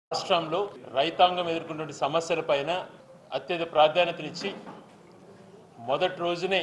రాష్ట్రంలో రైతాంగం ఎదుర్కొన్న సమస్యలపైన అత్యధిక ప్రాధాన్యతనిచ్చి మొదటి రోజునే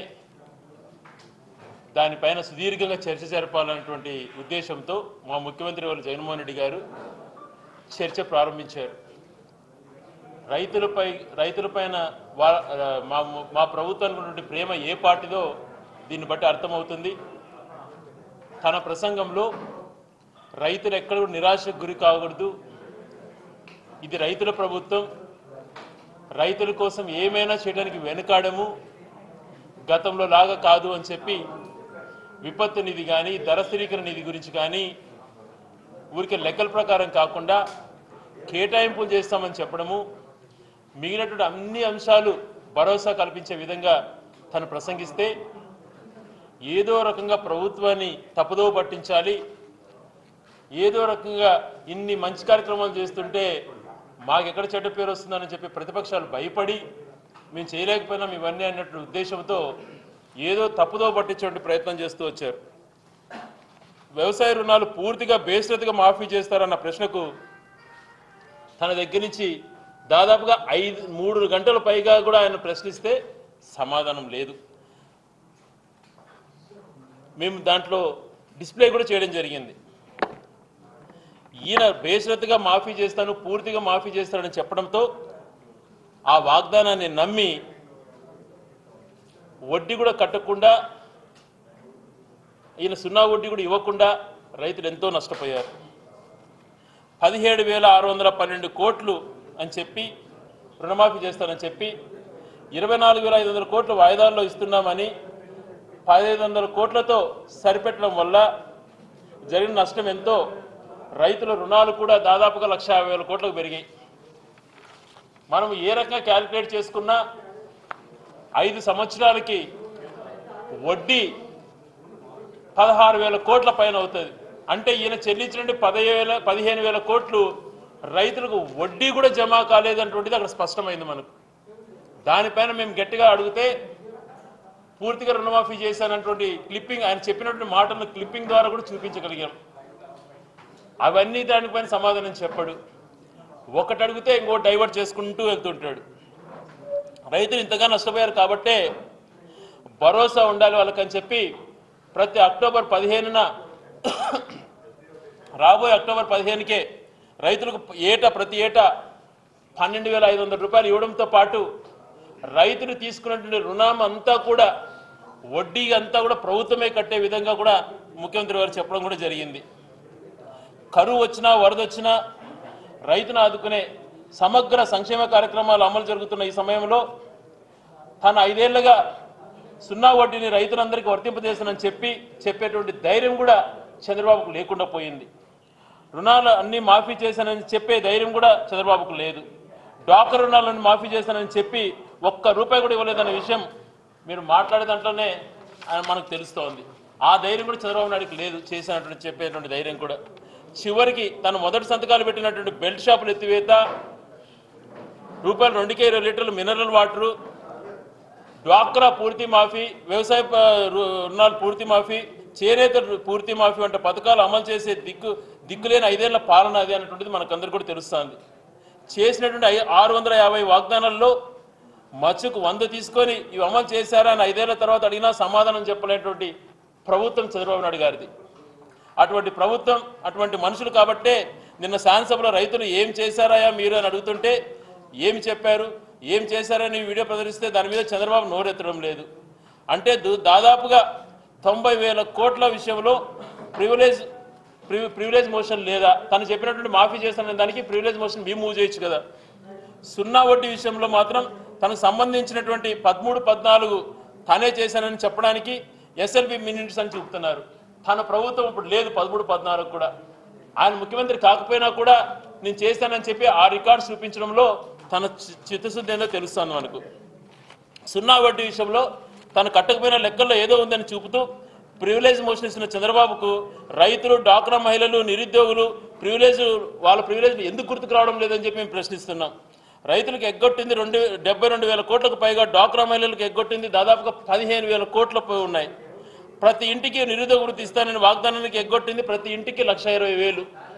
దానిపైన సుదీర్ఘంగా చర్చ జరపాలన్నటువంటి ఉద్దేశంతో మా ముఖ్యమంత్రి వాళ్ళు జగన్మోహన్ రెడ్డి గారు చర్చ ప్రారంభించారు రైతులపై రైతులపైన వా మా మా ప్రభుత్వానికి ఉన్నటువంటి ప్రేమ ఏ పార్టీదో దీన్ని బట్టి అర్థమవుతుంది తన ప్రసంగంలో రైతులు ఎక్కడ కూడా నిరాశకు గురి కాకూడదు ఇది రైతుల ప్రభుత్వం రైతుల కోసం ఏమైనా చేయడానికి వెనుకాడము గతంలో లాగా కాదు అని చెప్పి విపత్తు నిధి కానీ ధర స్థిరీకరణ నిధి గురించి కానీ ఊరికే లెక్కల ప్రకారం కాకుండా కేటాయింపులు చేస్తామని చెప్పడము మిగిలినటువంటి అన్ని అంశాలు భరోసా కల్పించే విధంగా తను ప్రసంగిస్తే ఏదో రకంగా ప్రభుత్వాన్ని తప్పుదోవ పట్టించాలి ఏదో రకంగా ఇన్ని మంచి కార్యక్రమాలు చేస్తుంటే మాకెక్కడ చెడ్డ పేరు వస్తుందని చెప్పి ప్రతిపక్షాలు భయపడి మేము చేయలేకపోయినాం ఇవన్నీ అన్నట్టు ఉద్దేశంతో ఏదో తప్పుదో పట్టించే ప్రయత్నం చేస్తూ వచ్చారు వ్యవసాయ రుణాలు పూర్తిగా బేస్లెత్గా మాఫీ చేస్తారన్న ప్రశ్నకు తన దగ్గర నుంచి దాదాపుగా ఐదు మూడు గంటల పైగా కూడా ఆయన ప్రశ్నిస్తే సమాధానం లేదు మేము దాంట్లో డిస్ప్లే కూడా చేయడం జరిగింది ఈయన బేషరతుగా మాఫీ చేస్తాను పూర్తిగా మాఫీ చేస్తానని చెప్పడంతో ఆ వాగ్దానాన్ని నమ్మి వడ్డీ కూడా కట్టకుండా ఈయన సున్నా వడ్డీ కూడా ఇవ్వకుండా రైతులు ఎంతో నష్టపోయారు పదిహేడు వేల ఆరు వందల పన్నెండు కోట్లు అని చెప్పి రుణమాఫీ చేస్తానని చెప్పి ఇరవై నాలుగు వేల ఐదు వందల కోట్లు వాయిదాల్లో ఇస్తున్నామని పదిహేను వందల కోట్లతో సరిపెట్టడం వల్ల జరిగిన నష్టం ఎంతో రైతుల రుణాలు కూడా దాదాపుగా లక్ష యాభై వేల కోట్లకు పెరిగాయి మనం ఏ రకంగా క్యాలిక్యులేట్ చేసుకున్నా ఐదు సంవత్సరాలకి వడ్డీ పదహారు వేల కోట్ల పైన అవుతుంది అంటే ఈయన చెల్లించినటువంటి పదిహేను వేల పదిహేను వేల కోట్లు రైతులకు వడ్డీ కూడా జమ కాలేదన్నటువంటిది అక్కడ స్పష్టమైంది మనకు దానిపైన మేము గట్టిగా అడిగితే పూర్తిగా రుణమాఫీ చేశానటువంటి క్లిప్పింగ్ ఆయన చెప్పినటువంటి మాటలను క్లిప్పింగ్ ద్వారా కూడా చూపించగలిగాం అవన్నీ దానిపైన సమాధానం చెప్పడు ఒకటి అడిగితే ఇంకో డైవర్ట్ చేసుకుంటూ వెళ్తుంటాడు రైతులు ఇంతగా నష్టపోయారు కాబట్టే భరోసా ఉండాలి వాళ్ళకని చెప్పి ప్రతి అక్టోబర్ పదిహేనున రాబోయే అక్టోబర్ పదిహేనుకే రైతులకు ఏటా ప్రతి ఏటా పన్నెండు వేల ఐదు వందల రూపాయలు ఇవ్వడంతో పాటు రైతులు తీసుకున్నటువంటి రుణం అంతా కూడా వడ్డీ అంతా కూడా ప్రభుత్వమే కట్టే విధంగా కూడా ముఖ్యమంత్రి గారు చెప్పడం కూడా జరిగింది కరువు వచ్చినా వరద వచ్చినా రైతును ఆదుకునే సమగ్ర సంక్షేమ కార్యక్రమాలు అమలు జరుగుతున్న ఈ సమయంలో తన ఐదేళ్లుగా సున్నా వడ్డీని రైతులందరికీ వర్తింపజేస్తానని చెప్పి చెప్పేటువంటి ధైర్యం కూడా చంద్రబాబుకు లేకుండా పోయింది రుణాలు అన్ని మాఫీ చేశానని చెప్పే ధైర్యం కూడా చంద్రబాబుకు లేదు డాక్టర్ రుణాలను మాఫీ చేశానని చెప్పి ఒక్క రూపాయి కూడా ఇవ్వలేదనే విషయం మీరు మాట్లాడే దాంట్లోనే ఆయన మనకు తెలుస్తోంది ఆ ధైర్యం కూడా చంద్రబాబు నాయుడుకి లేదు చేసినటువంటి చెప్పేటువంటి ధైర్యం కూడా చివరికి తను మొదటి సంతకాలు పెట్టినటువంటి బెల్ట్ షాపులు ఎత్తివేత రూపాయలు రెండుకే ఇరవై లీటర్లు మినరల్ వాటరు డ్వాక్రా పూర్తి మాఫీ వ్యవసాయ ప- రు- రుణాలు పూర్తి మాఫీ చేనేత రు- పూర్తి మాఫీ వంటి పథకాలు అమలు చేసే దిక్కు దిక్కులేని ఐదేళ్ల పాలన అది అనేటువంటిది మనకందరికీ కూడా తెలుస్తుంది చేసినటువంటి ఐ- ఆరు వందల యాభై వాగ్దానాల్లో మచ్చుకు వంద తీసుకొని ఇవి అమలు చేశారా అని ఐదేళ్ల తర్వాత అడిగినా సమాధానం చెప్పలేనటువంటి ప్రభుత్వం చంద్రబాబు నాయుడు గారిది అటువంటి ప్రభుత్వం అటువంటి మనుషులు కాబట్టే నిన్న శాసనసభలో రైతులు ఏం చేశారాయా మీరు అని అడుగుతుంటే ఏమి చెప్పారు ఏం చేశారని వీడియో ప్రదర్శిస్తే దాని మీద చంద్రబాబు నోరెత్తడం లేదు అంటే దు- దాదాపుగా తొంభై వేల కోట్ల విషయంలో ప్రివిలేజ్ ప్రివి ప్రివిలేజ్ మోషన్ లేదా తను చెప్పినటువంటి మాఫీ చేస్తున్న దానికి ప్రివిలేజ్ మోషన్ మేము మూవ్ చేయొచ్చు కదా సున్నా వడ్డీ విషయంలో మాత్రం తనకు సంబంధించినటువంటి పదమూడు పద్నాలుగు తానే చేశానని చెప్పడానికి ఎస్ఎల్బి మినిట్స్ అని చెప్తున్నారు తన ప్రభుత్వం ఇప్పుడు లేదు పదమూడు పద్నాలుగు కూడా ఆయన ముఖ్యమంత్రి కాకపోయినా కూడా నేను చేశానని చెప్పి ఆ రికార్డ్స్ చూపించడంలో తన చి- చిత్తశుద్ధి ఏందో తెలుస్తుంది మనకు సున్నా వడ్డీ విషయంలో తను కట్టకపోయిన లెక్కల్లో ఏదో ఉందని చూపుతూ ప్రివిలేజ్ మోషన్ ఇస్తున్న చంద్రబాబుకు రైతులు డాక్రా మహిళలు నిరుద్యోగులు ప్రివిలేజ్ వాళ్ళ ప్రివిలేజ్ ఎందుకు గుర్తుకు రావడం లేదని చెప్పి మేము ప్రశ్నిస్తున్నాం రైతులకు ఎగ్గొట్టింది రెండు డెబ్బై రెండు వేల కోట్లకు పైగా డాక్రా మహిళలకు ఎగ్గొట్టింది దాదాపుగా పదిహేను వేల కోట్ల పై ఉన్నాయి ప్రతి ఇంటికి నిరుద్యోగ వృత్తి ఇస్తానని వాగ్దానానికి ఎగ్గొట్టింది ప్రతి ఇంటికి లక్ష ఇరవై వేలు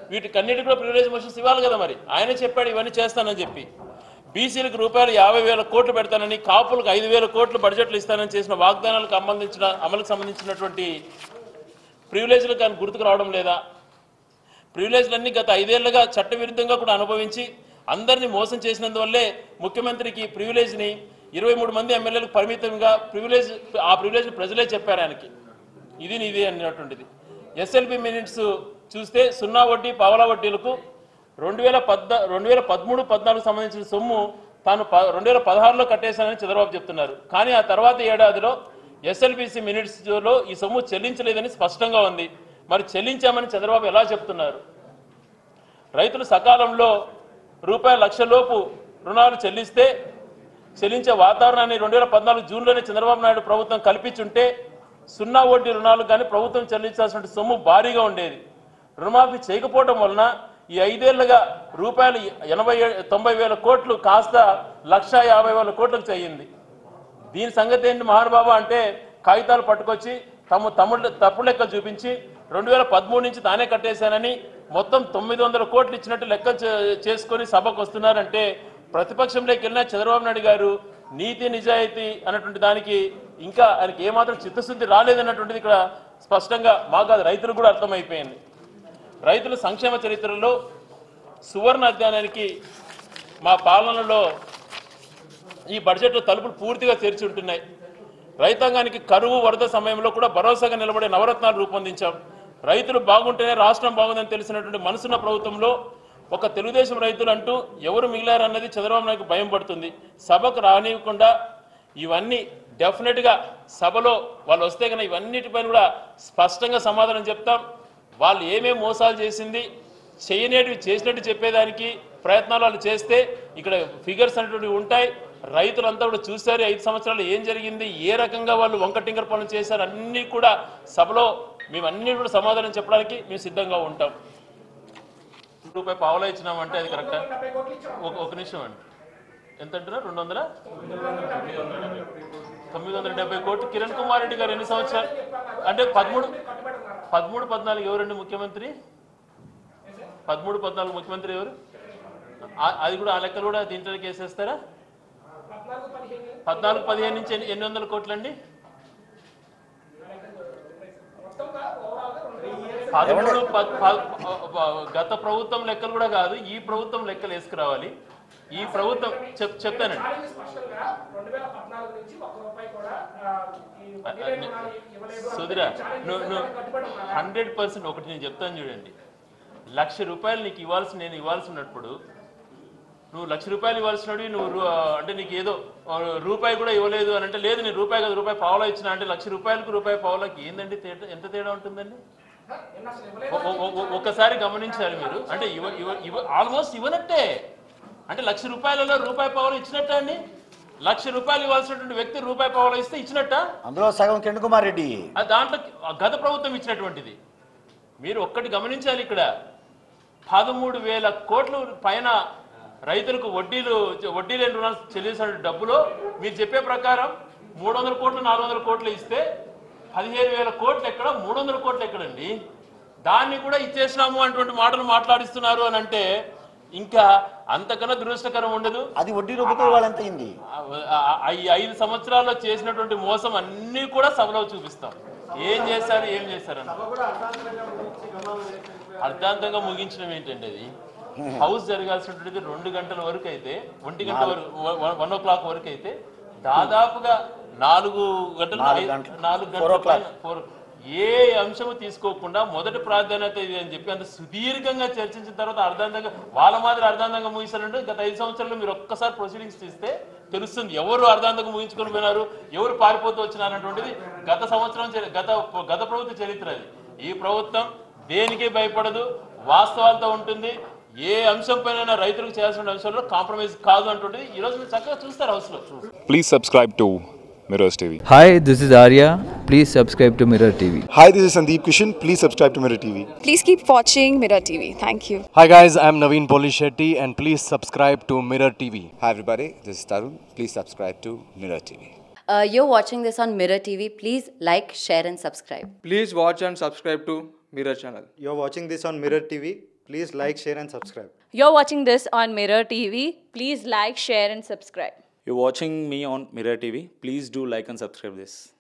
వీటికన్నిటి కూడా ప్రివిలేజ్ మోషన్స్ ఇవ్వాలి కదా మరి ఆయనే చెప్పాడు ఇవన్నీ చేస్తానని చెప్పి బీసీలకు రూపాయలు యాభై వేల కోట్లు పెడతానని కాపులకు ఐదు వేల కోట్లు బడ్జెట్లు ఇస్తానని చేసిన వాగ్దానాలకు సంబంధించిన అమలుకు సంబంధించినటువంటి ప్రివిలేజ్లకు కానీ గుర్తుకు రావడం లేదా ప్రివిలేజ్లన్నీ గత ఐదేళ్లుగా చట్టవిరుద్ధంగా కూడా అనుభవించి అందరినీ మోసం చేసినందువల్లే ముఖ్యమంత్రికి ప్రివిలేజ్ని ఇరవై మూడు మంది ఎమ్మెల్యేలకు పరిమితంగా ప్రివిలేజ్ ఆ ప్రివిలేజ్ ప్రజలే చెప్పారు ఆయనకి ఇది ఇది అన్నటువంటిది ఎస్ఎల్బి మినిట్స్ చూస్తే సున్నా వడ్డీ పావలా వడ్డీలకు రెండు వేల పద్ద రెండు వేల పదమూడు పద్నాలుగు సంబంధించిన సొమ్ము తాను ప రెండు వేల పదహారులో కట్టేశానని చంద్రబాబు చెప్తున్నారు కానీ ఆ తర్వాత ఏడాదిలో ఎస్ఎల్బిసి మినిట్స్లో ఈ సొమ్ము చెల్లించలేదని స్పష్టంగా ఉంది మరి చెల్లించామని చంద్రబాబు ఎలా చెప్తున్నారు రైతులు సకాలంలో రూపాయల లక్షలోపు రుణాలు చెల్లిస్తే చెల్లించే వాతావరణాన్ని రెండు వేల పద్నాలుగు జూన్లోనే చంద్రబాబు నాయుడు ప్రభుత్వం కల్పించుంటే సున్నా వడ్డీ రుణాలు కానీ ప్రభుత్వం చెల్లించాల్సిన సొమ్ము భారీగా ఉండేది రుణమాఫీ చేయకపోవడం వలన ఈ ఐదేళ్లుగా రూపాయలు ఎనభై ఏ- తొంభై వేల కోట్లు కాస్త లక్ష యాభై వేల కోట్లకు చేయింది దీని సంగతి ఏంటి మహానుభావ అంటే కాగితాలు పట్టుకొచ్చి తమ తమ్ముడు తప్పుడు లెక్క చూపించి రెండు వేల పదమూడు నుంచి తానే కట్టేశానని మొత్తం తొమ్మిది వందల కోట్లు ఇచ్చినట్టు లెక్క చే- చేసుకొని సభకు వస్తున్నారంటే ప్రతిపక్షంలోకి వెళ్ళిన చంద్రబాబు నాయుడు గారు నీతి నిజాయితీ అన్నటువంటి దానికి ఇంకా ఆయనకి ఏమాత్రం చిత్తశుద్ధి రాలేదన్నటువంటిది ఇక్కడ స్పష్టంగా మాకు కాదు రైతులకు కూడా అర్థమైపోయింది రైతుల సంక్షేమ చరిత్రలో సువర్ణ అధ్యాయానికి మా పాలనలో ఈ బడ్జెట్లో తలుపులు పూర్తిగా తెరిచి ఉంటున్నాయి రైతాంగానికి కరువు వరద సమయంలో కూడా భరోసాగా నిలబడే నవరత్నాలు రూపొందించాం రైతులు బాగుంటేనే రాష్ట్రం బాగుందని తెలిసినటువంటి మనసున్న ప్రభుత్వంలో ఒక తెలుగుదేశం రైతులు అంటూ ఎవరు మిగిలారన్నది చంద్రబాబు నాయుడు భయం పడుతుంది సభకు రానివ్వకుండా ఇవన్నీ డెఫినెట్గా సభలో వాళ్ళు వస్తే కనుక ఇవన్నిటిపైన కూడా స్పష్టంగా సమాధానం చెప్తాం వాళ్ళు ఏమేం మోసాలు చేసింది చేయనేటివి చేసినట్టు చెప్పేదానికి ప్రయత్నాలు వాళ్ళు చేస్తే ఇక్కడ ఫిగర్స్ అనేటువంటివి ఉంటాయి రైతులంతా కూడా చూశారు ఐదు సంవత్సరాలు ఏం జరిగింది ఏ రకంగా వాళ్ళు వంకటింకర పనులు చేశారు అన్నీ కూడా సభలో మేము అన్ని కూడా సమాధానం చెప్పడానికి మేము సిద్ధంగా ఉంటాం రూపాయి పావులా ఇచ్చినామంటే అది కరెక్టా ఒక ఒక నిమిషం అండి ఎంత అంటారా రెండు వందల తొమ్మిది వందల డెబ్బై కోట్లు కిరణ్ కుమార్ రెడ్డి గారు ఎన్ని సంవత్సరాలు అంటే పదమూడు పదమూడు పద్నాలుగు ఎవరండి ముఖ్యమంత్రి పదమూడు పద్నాలుగు ముఖ్యమంత్రి ఎవరు ఆ- అది కూడా ఆ లెక్కలు కూడా దీంట్లోకి వేసేస్తారా పద్నాలుగు పదిహేను నుంచి ఎన్ని ఎన్ని వందల కోట్లండి పదమూడు పద్- ప- ప- గత ప్రభుత్వం లెక్కలు కూడా కాదు ఈ ప్రభుత్వం లెక్కలు వేసుకురావాలి ఈ ప్రభుత్వం చెప్ చెప్తానండి దానికి స్పష్టంగా రెండు వేల పద్నాలుగు నుంచి ఒక్క రూపాయి కూడా ఆ, ఈ వడ్డీ రుణాలు ఇవ్వలేదు అని సుధిరా ఛాలెంజ్ నువ్వు నువ్వు చేశారు. కట్టుబడి ఉన్నారా? హండ్రెడ్ పర్సెంట్ ఒకటి నేను చెప్తాను చూడండి లక్ష రూపాయలు నీకు ఇవ్వాల్సి నేను ఇవ్వాల్సి ఉన్నప్పుడు నువ్వు లక్ష రూపాయలు ఇవ్వాల్సినవి నువ్వు రూ- అంటే నీకు ఏదో ఆ, రూపాయి కూడా ఇవ్వలేదు అని అంటే లేదు నేను రూపాయి కదా రూపాయి పావులా ఇచ్చిన అంటే లక్ష రూపాయలకు రూపాయి పావులకి ఏందండి తేడా ఎంత తేడా ఉంటుందండి నిన్న అసలు ఇవ్వలేదు ఒ- ఒ- ఒ- ఒక్కసారి గమనించాలి మీరు అంటే ఇవ ఇవ ఇవ ఆల్మోస్ట్ ఇవ్వనట్టే అంటే లక్ష రూపాయలలో రూపాయి పావులు ఇచ్చినట్ట అండి లక్ష రూపాయలు ఇవ్వాల్సినటువంటి వ్యక్తి రూపాయి పావులు ఇస్తే ఇచ్చినట్ట అందులో సగం కిరణ్ కుమార్ రెడ్డి ఆ దాంట్లో ఆ గత ప్రభుత్వం ఇచ్చినటువంటిది మీరు ఒక్కటి గమనించాలి ఇక్కడ పదమూడు వేల కోట్ల పైన రైతులకు వడ్డీలు వడ్డీ లేని రుణాలు చెల్లించిన డబ్బులో మీరు చెప్పే ప్రకారం మూడు వందల కోట్లు నాలుగు వందల కోట్లు ఇస్తే పదిహేను వేల కోట్లు ఎక్కడ మూడు వందల కోట్లు ఎక్కడండి దాన్ని కూడా ఇచ్చేసినాము అటువంటి మాటలు మాట్లాడిస్తున్నారు అని అంటే ఇంకా అంతకన్నా దురదృష్టకరం ఉండదు అది వడ్డీ రూపంతో వాళ్ళంత అయింది ఆ- ఆ- ఈ ఐదు సంవత్సరాల్లో చేసినటువంటి మోసం అన్ని కూడా సభలో చూపిస్తాం ఏం చేశారు ఏం చేశారు అని అర్ధాంతంగా ముగించడం ఏంటండి అది హౌస్ జరగాల్సినటువంటిది రెండు గంటల వరకు అయితే ఒంటి గంట వరకు వన్ ఓ క్లాక్ వరకు అయితే దాదాపుగా నాలుగు గంటలు నాలుగు ఐదు- గంటలు. నాలుగు Four గంటల o'clock. పైన four- ఏ అంశము తీసుకోకుండా మొదటి ప్రాధాన్యత ఇది అని చెప్పి అంత సుదీర్ఘంగా చర్చించిన తర్వాత అర్ధాంతంగా వాళ్ళ మాదిరి అర్ధాంతంగా ముగిస్తారంటే గత ఐదు సంవత్సరాలు మీరు ఒక్కసారి ప్రొసీడింగ్స్ తీస్తే తెలుస్తుంది ఎవరు అర్ధాంతంగా ముగించుకొని పోయినారు ఎవరు పారిపోతూ వచ్చినారు అన్నటువంటిది గత సంవత్సరం చరి- గత గత ప్రభుత్వ చరిత్ర అది ఈ ప్రభుత్వం దేనికి భయపడదు వాస్తవాలతో ఉంటుంది ఏ అంశం పైన రైతులకు చేయాల్సిన అంశాల్లో కాంప్రమైజ్ కాదు అంటుంటుంది ఈ రోజు మీరు చక్కగా చూస్తారు హౌస్ లో Please subscribe to Mirrors TV. Hi, this is Arya. Please subscribe to Mirror TV. Hi, this is Sandeep Kishan. Please subscribe to Mirror TV. Please keep watching Mirror TV. Thank you. Hi guys, I'm Naveen Polishetty and please subscribe to Mirror TV. Hi everybody, this is Tarun. Please subscribe to Mirror TV. Uh, you're watching this on Mirror TV. Please like, share, and subscribe. Please watch and subscribe to Mirror channel. You're watching this on Mirror TV. Please like, share, and subscribe. You're watching this on Mirror TV. Please like, share, and subscribe. You're watching me on Mirror TV. Please do like and subscribe this.